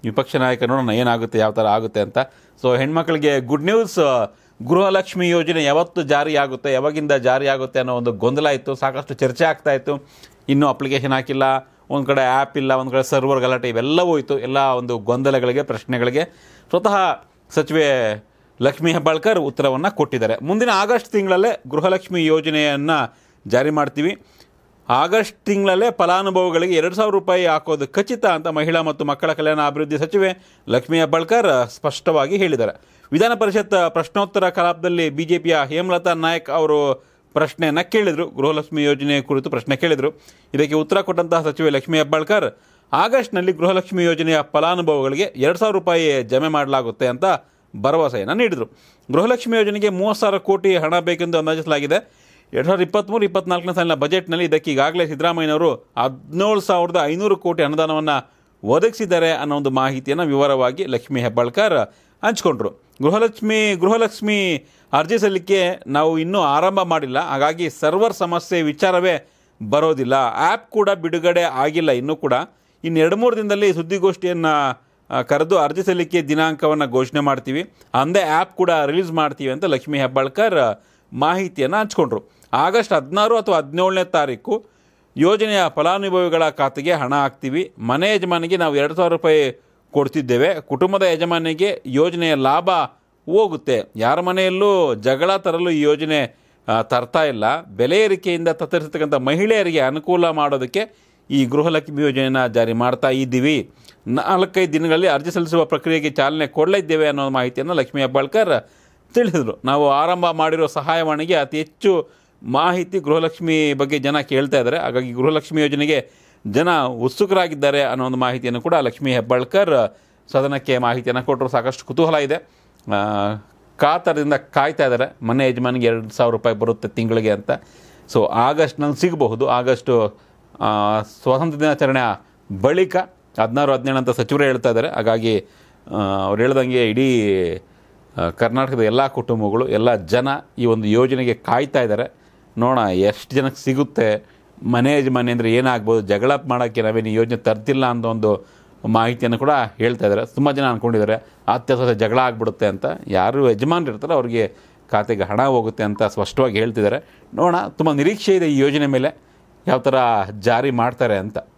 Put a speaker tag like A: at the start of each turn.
A: ವಿಪಕ್ಷ ನಾಯಕ ನೋಡೋಣ ಏನಾಗುತ್ತೆ ಯಾವ ಥರ ಆಗುತ್ತೆ ಅಂತ ಸೊ ಹೆಣ್ಮಕ್ಳಿಗೆ ಗುಡ್ ನ್ಯೂಸ್ ಗೃಹಲಕ್ಷ್ಮಿ ಯೋಜನೆ ಯಾವತ್ತು ಜಾರಿ ಆಗುತ್ತೆ ಯಾವಾಗಿಂದ ಜಾರಿ ಆಗುತ್ತೆ ಅನ್ನೋ ಒಂದು ಗೊಂದಲ ಇತ್ತು ಸಾಕಷ್ಟು ಚರ್ಚೆ ಆಗ್ತಾ ಇತ್ತು ಇನ್ನೂ ಅಪ್ಲಿಕೇಶನ್ ಹಾಕಿಲ್ಲ ಒಂದು ಕಡೆ ಆ್ಯಪ್ ಇಲ್ಲ ಒಂದು ಕಡೆ ಸರ್ವರ್ ಗಲಾಟೆ ಇವೆಲ್ಲವೂ ಇತ್ತು ಎಲ್ಲ ಒಂದು ಗೊಂದಲಗಳಿಗೆ ಪ್ರಶ್ನೆಗಳಿಗೆ ಸ್ವತಃ ಸಚಿವೆ ಲಕ್ಷ್ಮೀ ಹೆಬ್ಬಾಳ್ಕರ್ ಉತ್ತರವನ್ನು ಕೊಟ್ಟಿದ್ದಾರೆ ಮುಂದಿನ ಆಗಸ್ಟ್ ತಿಂಗಳಲ್ಲೇ ಗೃಹಲಕ್ಷ್ಮಿ ಯೋಜನೆಯನ್ನು ಜಾರಿ ಮಾಡ್ತೀವಿ ಆಗಸ್ಟ್ ತಿಂಗಳಲ್ಲೇ ಫಲಾನುಭವಿಗಳಿಗೆ ಎರಡು ಸಾವಿರ ರೂಪಾಯಿ ಹಾಕೋದು ಖಚಿತ ಅಂತ ಮಹಿಳಾ ಮತ್ತು ಮಕ್ಕಳ ಕಲ್ಯಾಣ ಅಭಿವೃದ್ಧಿ ಸಚಿವೆ ಲಕ್ಷ್ಮೀ ಹೆಬ್ಬಾಳ್ಕರ್ ಸ್ಪಷ್ಟವಾಗಿ ಹೇಳಿದ್ದಾರೆ ವಿಧಾನ ಪರಿಷತ್ ಪ್ರಶ್ನೋತ್ತರ ಕಲಾಪದಲ್ಲಿ ಬಿಜೆಪಿಯ ಹೇಮಲತಾ ನಾಯಕ್ ಅವರು ಪ್ರಶ್ನೆಯನ್ನು ಕೇಳಿದರು ಗೃಹಲಕ್ಷ್ಮಿ ಯೋಜನೆ ಕುರಿತು ಪ್ರಶ್ನೆ ಕೇಳಿದರು ಇದಕ್ಕೆ ಉತ್ತರ ಕೊಟ್ಟಂತಹ ಸಚಿವೆ ಲಕ್ಷ್ಮೀ ಹೆಬ್ಬಾಳ್ಕರ್ ಆಗಸ್ಟ್ನಲ್ಲಿ ಗೃಹಲಕ್ಷ್ಮಿ ಯೋಜನೆಯ ಫಲಾನುಭವಿಗಳಿಗೆ ಎರಡು ಸಾವಿರ ರೂಪಾಯಿ ಜಮೆ ಮಾಡಲಾಗುತ್ತೆ ಅಂತ ಭರವಸೆಯನ್ನು ನೀಡಿದರು ಗೃಹಲಕ್ಷ್ಮಿ ಯೋಜನೆಗೆ ಮೂವತ್ತು ಸಾವಿರ ಕೋಟಿ ಹಣ ಬೇಕೆಂದು ಅಂದಾಜಿಸಲಾಗಿದೆ ಎರಡು ಸಾವಿರದ ಇಪ್ಪತ್ತ್ಮೂರು ಇಪ್ಪತ್ನಾಲ್ಕನೇ ಸಾಲಿನ ಬಜೆಟ್ನಲ್ಲಿ ಇದಕ್ಕೆ ಈಗಾಗಲೇ ಸಿದ್ದರಾಮಯ್ಯನವರು ಹದಿನೇಳು ಸಾವಿರದ ಐನೂರು ಕೋಟಿ ಅನುದಾನವನ್ನು ಒದಗಿಸಿದ್ದಾರೆ ಅನ್ನೋ ಒಂದು ಮಾಹಿತಿಯನ್ನು ವಿವರವಾಗಿ ಲಕ್ಷ್ಮೀ ಹೆಬ್ಬಾಳ್ಕರ್ ಹಂಚ್ಕೊಂಡ್ರು ಗೃಹಲಕ್ಷ್ಮಿ ಗೃಹಲಕ್ಷ್ಮಿ ಅರ್ಜಿ ಸಲ್ಲಿಕೆ ನಾವು ಇನ್ನೂ ಆರಂಭ ಮಾಡಿಲ್ಲ ಹಾಗಾಗಿ ಸರ್ವರ್ ಸಮಸ್ಯೆ ವಿಚಾರವೇ ಬರೋದಿಲ್ಲ ಆ್ಯಪ್ ಕೂಡ ಬಿಡುಗಡೆ ಆಗಿಲ್ಲ ಇನ್ನೂ ಕೂಡ ಇನ್ನು ಎರಡು ಮೂರು ದಿನದಲ್ಲಿ ಸುದ್ದಿಗೋಷ್ಠಿಯನ್ನು ಕರೆದು ಅರ್ಜಿ ಸಲ್ಲಿಕೆ ದಿನಾಂಕವನ್ನು ಘೋಷಣೆ ಮಾಡ್ತೀವಿ ಅಂದೇ ಆ್ಯಪ್ ಕೂಡ ರಿಲೀಸ್ ಮಾಡ್ತೀವಿ ಅಂತ ಲಕ್ಷ್ಮೀ ಹೆಬ್ಬಾಳ್ಕರ್ ಮಾಹಿತಿಯನ್ನು ಹಂಚ್ಕೊಂಡ್ರು ಆಗಸ್ಟ್ ಹದಿನಾರು ಅಥವಾ ಹದಿನೇಳನೇ ತಾರೀಕು ಯೋಜನೆಯ ಫಲಾನುಭವಿಗಳ ಖಾತೆಗೆ ಹಣ ಹಾಕ್ತೀವಿ ಮನೆ ಯಜಮಾನಿಗೆ ನಾವು ಎರಡು ಸಾವಿರ ರೂಪಾಯಿ ಕೊಡ್ತಿದ್ದೇವೆ ಕುಟುಂಬದ ಯಜಮಾನಿಗೆ ಯೋಜನೆಯ ಲಾಭ ಹೋಗುತ್ತೆ ಯಾರ ಮನೆಯಲ್ಲೂ ಜಗಳ ತರಲು ಈ ಯೋಜನೆ ಆ, ತರ್ತಾ ಇಲ್ಲ ಬೆಲೆ ಏರಿಕೆಯಿಂದ ತತ್ತರಿಸತಕ್ಕಂಥ ಮಹಿಳೆಯರಿಗೆ ಅನುಕೂಲ ಮಾಡೋದಕ್ಕೆ ಈ ಗೃಹಲಕ್ಷ್ಮಿ ಯೋಜನೆಯನ್ನು ಜಾರಿ ಮಾಡ್ತಾ ಇದ್ದೀವಿ ನಾಲ್ಕೈದು ದಿನಗಳಲ್ಲಿ ಅರ್ಜಿ ಸಲ್ಲಿಸುವ ಪ್ರಕ್ರಿಯೆಗೆ ಚಾಲನೆ ಕೊಡಲಿದ್ದೇವೆ ಅನ್ನೋ ಮಾಹಿತಿಯನ್ನು ಲಕ್ಷ್ಮೀ ಹೆಬ್ಬಾಳ್ಕರ್ ತಿಳಿಸಿದರು ನಾವು ಆರಂಭ ಮಾಡಿರೋ ಸಹಾಯವಾಣಿಗೆ ಅತಿ ಹೆಚ್ಚು ಮಾಹಿತಿ ಗೃಹಲಕ್ಷ್ಮಿ ಬಗ್ಗೆ ಜನ ಕೇಳ್ತಾ ಇದ್ದಾರೆ ಹಾಗಾಗಿ ಗೃಹಲಕ್ಷ್ಮಿ ಯೋಜನೆಗೆ ಜನ ಉತ್ಸುಕರಾಗಿದ್ದಾರೆ ಅನ್ನೋ ಒಂದು ಮಾಹಿತಿಯನ್ನು ಕೂಡ ಲಕ್ಷ್ಮೀ ಹೆಬ್ಬಾಳ್ಕರ್ ಸದನಕ್ಕೆ ಮಾಹಿತಿಯನ್ನು ಕೊಟ್ಟರು ಸಾಕಷ್ಟು ಕುತೂಹಲ ಇದೆ ಆ, ಕಾತರದಿಂದ ಕಾಯ್ತಾ ಇದ್ದಾರೆ ಮನೆ ಯಜಮಾನಿಗೆ ಎರಡು ಸಾವಿರ ರೂಪಾಯಿ ಬರುತ್ತೆ ತಿಂಗಳಿಗೆ ಅಂತ ಸೊ ಆಗಸ್ಟ್ನಲ್ಲಿ ಸಿಗಬಹುದು ಆಗಸ್ಟು ಆ, ಸ್ವಾತಂತ್ರ್ಯ ದಿನಾಚರಣೆಯ ಬಳಿಕ ಹದಿನಾರು ಹದಿನೇಳು ಅಂತ ಸಚಿವರು ಹೇಳ್ತಾ ಇದ್ದಾರೆ ಹಾಗಾಗಿ ಆ, ಅವ್ರು ಹೇಳ್ದಂಗೆ ಇಡೀ ಆ, ಕರ್ನಾಟಕದ ಎಲ್ಲ ಕುಟುಂಬಗಳು ಎಲ್ಲ ಜನ ಈ ಒಂದು ಯೋಜನೆಗೆ ಕಾಯ್ತಾ ಇದ್ದಾರೆ ನೋಡೋಣ ಎಷ್ಟು ಜನಕ್ಕೆ ಸಿಗುತ್ತೆ ಮನೆ ಯಜಮಾನಿ ಅಂದರೆ ಏನಾಗ್ಬೋದು ಜಗಳ ಮಾಡೋಕ್ಕೆ ನಾವೇನು ಈ ಯೋಜನೆ ತರ್ತಿಲ್ಲ ಅಂತ ಒಂದು ಮಾಹಿತಿಯನ್ನು ಕೂಡ ಹೇಳ್ತಾ ಇದ್ದಾರೆ ತುಂಬ ಜನ ಅಂದ್ಕೊಂಡಿದ್ದಾರೆ ಅತ್ಯಂತ ಜಗಳ ಆಗಿಬಿಡುತ್ತೆ ಅಂತ ಯಾರು ಯಜಮಾನ್ರು ಇರ್ತಾರೋ ಅವ್ರಿಗೆ ಖಾತೆಗೆ ಹಣ ಹೋಗುತ್ತೆ ಅಂತ ಸ್ಪಷ್ಟವಾಗಿ ಹೇಳ್ತಿದ್ದಾರೆ ನೋಡೋಣ ತುಂಬ ನಿರೀಕ್ಷೆ ಇದೆ ಈ ಯೋಜನೆ ಮೇಲೆ ಯಾವ ಥರ ಜಾರಿ ಮಾಡ್ತಾರೆ ಅಂತ